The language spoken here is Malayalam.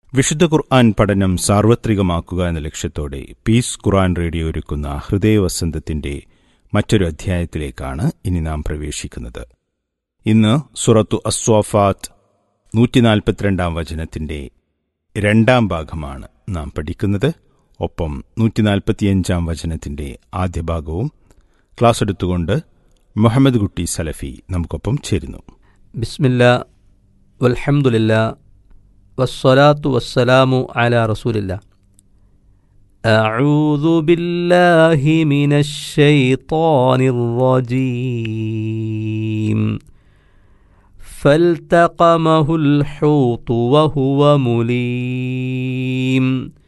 വിശുദ്ധ ഖുർആൻ പഠനം സാർവത്രികമാക്കുക എന്ന ലക്ഷ്യത്തോടെ പീസ് ഖുർആൻ റേഡിയോ ഒരുക്കുന്ന ഹൃദയവസന്തത്തിന്റെ മറ്റൊരു അധ്യായത്തിലേക്കാണ് ഇനി നാം പ്രവേശിക്കുന്നത് ഇന്ന് സുറത്തു അസ്വാഫാത്ത് നൂറ്റിനാൽപ്പത്തിരണ്ടാം വചനത്തിന്റെ രണ്ടാം ഭാഗമാണ് നാം പഠിക്കുന്നത് ഒപ്പം നൂറ്റിനാൽപ്പത്തിയഞ്ചാം വചനത്തിന്റെ ആദ്യ ഭാഗവും ക്ലാസ് എടുത്തുകൊണ്ട് മുഹമ്മദ് കുട്ടി സലഫി നമുക്കൊപ്പം ചേരുന്നു ബിസ്മില്ല വൽഹംദുലില്ല വസ്സലാത്തു വസ്സലാമു അല റസൂലില്ല أعوذ بالله من الشيطان الرجيم فالتقمه الحوت وهو مليم